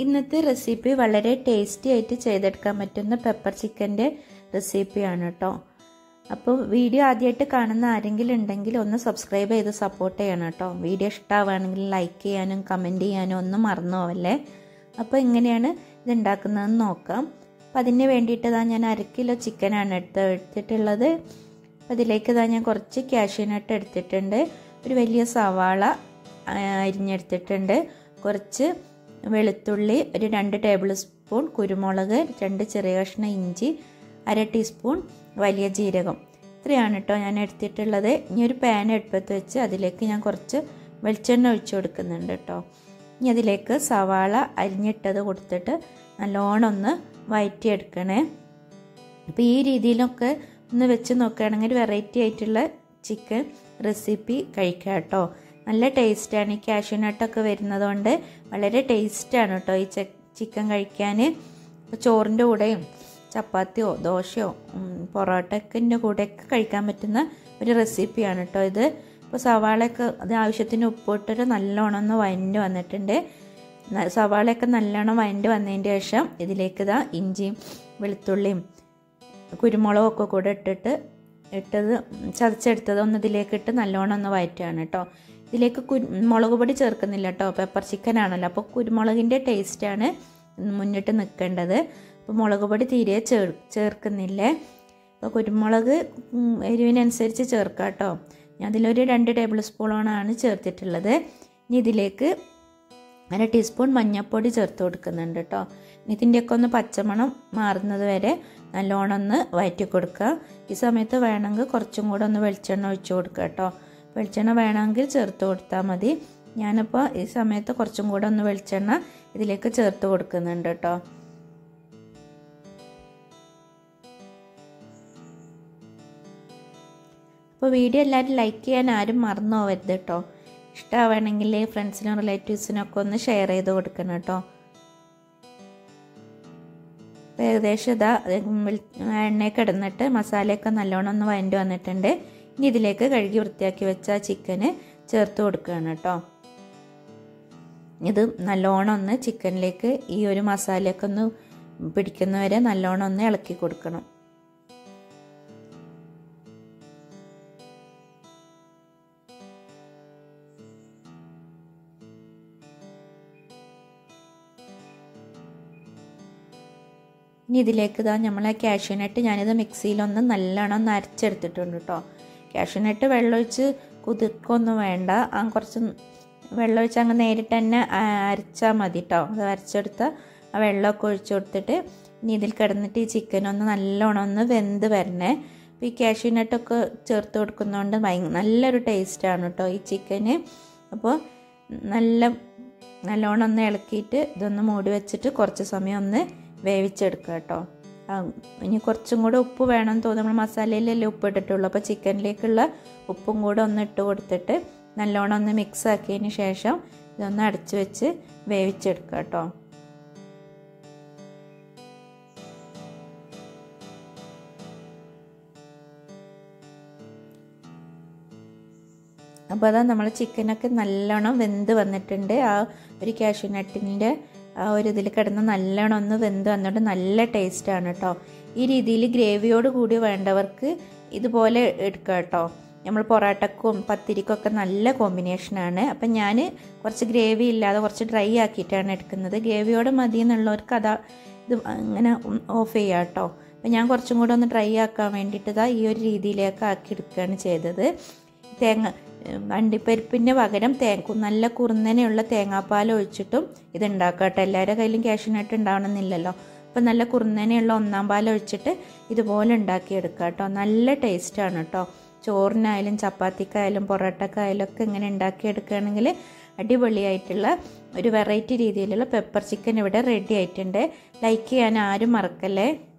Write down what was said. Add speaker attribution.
Speaker 1: ഇന്നത്തെ റെസിപ്പി വളരെ ടേസ്റ്റി ആയിട്ട് ചെയ്തെടുക്കാൻ പറ്റുന്ന പെപ്പർ ചിക്കൻ്റെ റെസിപ്പിയാണ് കേട്ടോ അപ്പോൾ വീഡിയോ ആദ്യമായിട്ട് കാണുന്ന ആരെങ്കിലും ഉണ്ടെങ്കിൽ ഒന്ന് സബ്സ്ക്രൈബ് ചെയ്ത് സപ്പോർട്ട് ചെയ്യണം കേട്ടോ വീഡിയോ ഇഷ്ടമാവുകയാണെങ്കിൽ ലൈക്ക് ചെയ്യാനും കമൻറ്റ് ചെയ്യാനും ഒന്നും മറന്നു പോവല്ലേ അപ്പോൾ എങ്ങനെയാണ് ഇത് ഉണ്ടാക്കുന്നതെന്ന് നോക്കാം അപ്പം അതിന് വേണ്ടിയിട്ട് ഇതാ ഞാൻ അര കിലോ ചിക്കനാണ് എടുത്ത് എടുത്തിട്ടുള്ളത് അപ്പോൾ ഇതിലേക്ക് ഇതാ ഞാൻ കുറച്ച് കാഷ്യൂനട്ട് എടുത്തിട്ടുണ്ട് ഒരു വലിയ സവാള അരിഞ്ഞെടുത്തിട്ടുണ്ട് കുറച്ച് വെളുത്തുള്ളി ഒരു രണ്ട് ടേബിൾ സ്പൂൺ കുരുമുളക് രണ്ട് ചെറിയ കഷ്ണം ഇഞ്ചി അര ടീസ്പൂൺ വലിയ ജീരകം ഇത്രയാണ് കേട്ടോ ഞാൻ എടുത്തിട്ടുള്ളത് ഇനി ഒരു പാൻ എടുപ്പത്ത് വെച്ച് അതിലേക്ക് ഞാൻ കുറച്ച് വെളിച്ചെണ്ണ ഒഴിച്ചു കൊടുക്കുന്നുണ്ട് കേട്ടോ ഇനി അതിലേക്ക് സവാള അരിഞ്ഞിട്ടത് കൊടുത്തിട്ട് നല്ലോണം ഒന്ന് വയറ്റിയെടുക്കണേ അപ്പോൾ ഈ രീതിയിലൊക്കെ ഒന്ന് വെച്ച് നോക്കുകയാണെങ്കിൽ വെറൈറ്റി ആയിട്ടുള്ള ചിക്കൻ റെസിപ്പി കഴിക്കാം കേട്ടോ നല്ല ടേസ്റ്റാണ് ഈ കാഷ്യൂനട്ടൊക്കെ വരുന്നതുകൊണ്ട് വളരെ ടേസ്റ്റാണ് കേട്ടോ ഈ ചിക്കൻ കഴിക്കാൻ ചോറിൻ്റെ കൂടെയും ചപ്പാത്തിയോ ദോശയോ പൊറോട്ടക്കിൻ്റെ കൂടെയൊക്കെ കഴിക്കാൻ പറ്റുന്ന ഒരു റെസിപ്പിയാണ് കേട്ടോ ഇത് ഇപ്പോൾ സവാളയൊക്കെ അത് ആവശ്യത്തിന് ഉപ്പിട്ടിട്ട് നല്ലോണം ഒന്ന് വഴണ്ട് വന്നിട്ടുണ്ട് സവാളയൊക്കെ നല്ലോണം വഴണ്ട് വന്നതിന് ശേഷം ഇതിലേക്ക് ഇതാ ഇഞ്ചിയും വെളുത്തുള്ളിയും കുരുമുളകും ഒക്കെ കൂടെ ഇട്ടിട്ട് ഇട്ടത് ചതച്ചെടുത്തത് ഒന്ന് ഇതിലേക്ക് ഇട്ട് നല്ലോണം ഒന്ന് വയറ്റുകയാണ് കേട്ടോ ഇതിലേക്ക് കുരു മുളക് പൊടി ചേർക്കുന്നില്ല കേട്ടോ പെപ്പർ ചിക്കൻ ആണല്ലോ അപ്പോൾ കുരുമുളകിൻ്റെ ടേസ്റ്റാണ് മുന്നിട്ട് നിൽക്കേണ്ടത് അപ്പോൾ മുളക് പൊടി തീരെ ചേർ ചേർക്കുന്നില്ലേ അപ്പോൾ കുരുമുളക് എരിവിനനുസരിച്ച് ചേർക്കാം കേട്ടോ ഞാൻ അതിലൊരു രണ്ട് ടേബിൾ സ്പൂണാണ് ചേർത്തിട്ടുള്ളത് ഇനി ഇതിലേക്ക് അര ടീസ്പൂൺ മഞ്ഞൾപ്പൊടി ചേർത്ത് കൊടുക്കുന്നുണ്ട് കേട്ടോ ഇതിൻ്റെയൊക്കെ ഒന്ന് പച്ചമണം മാറുന്നത് വരെ നല്ലോണം ഒന്ന് വയറ്റി കൊടുക്കുക ഈ സമയത്ത് വേണമെങ്കിൽ കുറച്ചും കൂടെ ഒന്ന് വെളിച്ചെണ്ണ ഒഴിച്ചു കൊടുക്കുക കേട്ടോ വെളിച്ചെണ്ണ വേണമെങ്കിൽ ചേർത്ത് കൊടുത്താൽ മതി ഞാനിപ്പോൾ ഈ സമയത്ത് കുറച്ചും കൂടെ ഒന്ന് വെളിച്ചെണ്ണ ഇതിലേക്ക് ചേർത്ത് കൊടുക്കുന്നുണ്ട് കേട്ടോ അപ്പോൾ വീഡിയോ എല്ലാവരും ലൈക്ക് ചെയ്യാൻ ആരും മറന്നു പോകരുത് കേട്ടോ ഇഷ്ടമാവണമെങ്കിൽ ഫ്രണ്ട്സിനും റിലേറ്റീവ്സിനും ഒക്കെ ഒന്ന് ഷെയർ ചെയ്ത് കൊടുക്കണം കേട്ടോ ഏകദേശം ഇതാ എണ്ണയൊക്കെ ഇടുന്നിട്ട് മസാലയൊക്കെ നല്ലോണം ഒന്ന് വഴണ്ടി വന്നിട്ടുണ്ട് ഇനി ഇതിലേക്ക് കഴുകി വൃത്തിയാക്കി വെച്ച ചിക്കന് ചേർത്ത് കൊടുക്കുകയാണ് കേട്ടോ ഇത് നല്ലോണം ഒന്ന് ചിക്കനിലേക്ക് ഈ ഒരു മസാലയൊക്കെ ഒന്ന് പിടിക്കുന്നവരെ നല്ലോണം ഒന്ന് ഇളക്കി കൊടുക്കണം ഇനി ഇതിലേക്ക് ഇതാ നമ്മളെ കാഷ്യൂനട്ട് ഞാനിത് മിക്സിയിലൊന്ന് നല്ലോണം ഒന്ന് അരച്ചെടുത്തിട്ടുണ്ട് കേട്ടോ കാഷ്യൂനട്ട് വെള്ളമൊഴിച്ച് കുതിർക്കൊന്നും വേണ്ട ആ കുറച്ച് വെള്ളമൊഴിച്ച് അങ്ങ് നേരിട്ട് തന്നെ അരച്ചാൽ മതി കേട്ടോ അത് അരച്ചെടുത്ത് ആ വെള്ളമൊക്കെ ഒഴിച്ചു കൊടുത്തിട്ട് ഇനി ഇതിൽ കിടന്നിട്ട് ഈ ചിക്കൻ ഒന്ന് നല്ലോണം ഒന്ന് വെന്ത് വരണേ അപ്പോൾ ഈ കാഷ്യൂനട്ടൊക്കെ ചേർത്ത് കൊടുക്കുന്നതുകൊണ്ട് ഭയ നല്ലൊരു ടേസ്റ്റാണ് കേട്ടോ ഈ ചിക്കന് അപ്പോൾ നല്ല നല്ലോണം ഒന്ന് ഇളക്കിയിട്ട് ഇതൊന്ന് മൂടി വെച്ചിട്ട് കുറച്ച് സമയം ഒന്ന് വേവിച്ചെടുക്കുക കേട്ടോ ഇനി കുറച്ചും കൂടെ ഉപ്പ് വേണം തോന്നുന്നു നമ്മൾ മസാലയിലല്ലേ ഉപ്പ് ഇട്ടിട്ടുള്ളൂ അപ്പോൾ ചിക്കനിലേക്കുള്ള ഉപ്പും കൂടെ ഒന്ന് ഇട്ട് കൊടുത്തിട്ട് നല്ലോണം ഒന്ന് മിക്സ് ആക്കിയതിന് ശേഷം ഇതൊന്ന് അടച്ചു വെച്ച് വേവിച്ചെടുക്കുക കേട്ടോ അപ്പോൾ അതാ നമ്മൾ ചിക്കനൊക്കെ നല്ലോണം വെന്ത് വന്നിട്ടുണ്ട് ആ ഒരു കാഷ്യൂനട്ടിൻ്റെ ആ ഒരു ഇതിൽ കിടന്ന് നല്ലോണം ഒന്ന് വെന്ത് വന്നിട്ട് നല്ല ടേസ്റ്റാണ് കേട്ടോ ഈ രീതിയിൽ ഗ്രേവിയോട് കൂടി വേണ്ടവർക്ക് ഇതുപോലെ എടുക്കുക കേട്ടോ നമ്മൾ പൊറാട്ടക്കും പത്തിരിക്കൊക്കെ നല്ല കോമ്പിനേഷനാണ് അപ്പം ഞാൻ കുറച്ച് ഗ്രേവി ഇല്ലാതെ കുറച്ച് ഡ്രൈ ആക്കിയിട്ടാണ് എടുക്കുന്നത് ഗ്രേവിയോട് മതി എന്നുള്ളവർക്ക് അതാ ഇത് അങ്ങനെ ഓഫ് ചെയ്യാം കേട്ടോ അപ്പം ഞാൻ കുറച്ചും കൂടെ ഒന്ന് ഡ്രൈ ആക്കാൻ വേണ്ടിയിട്ട് ഇതാ ഈ ഒരു രീതിയിലേക്ക് ആക്കി എടുക്കുകയാണ് ചെയ്തത് തേങ്ങ അണ്ടിപ്പരിപ്പിൻ്റെ പകരം തേ നല്ല കുറുന്നനെയുള്ള തേങ്ങാപ്പാൽ ഒഴിച്ചിട്ടും ഇത് ഉണ്ടാക്കാം കേട്ടോ എല്ലാവരുടെ കയ്യിലും ക്യാഷിനായിട്ട് ഉണ്ടാവണമെന്നില്ലല്ലോ അപ്പം നല്ല കുറുന്നനെയുള്ള ഒന്നാം പാൽ ഒഴിച്ചിട്ട് ഇതുപോലെ ഉണ്ടാക്കിയെടുക്കുക കേട്ടോ നല്ല ടേസ്റ്റാണ് കേട്ടോ ചോറിനായാലും ചപ്പാത്തിക്കായാലും പൊറോട്ടക്കായാലും ഒക്കെ ഇങ്ങനെ ഉണ്ടാക്കിയെടുക്കുകയാണെങ്കിൽ അടിപൊളിയായിട്ടുള്ള ഒരു വെറൈറ്റി രീതിയിലുള്ള പെപ്പർ ചിക്കൻ ഇവിടെ റെഡി ആയിട്ടുണ്ട് ലൈക്ക് ചെയ്യാൻ ആരും മറക്കല്ലേ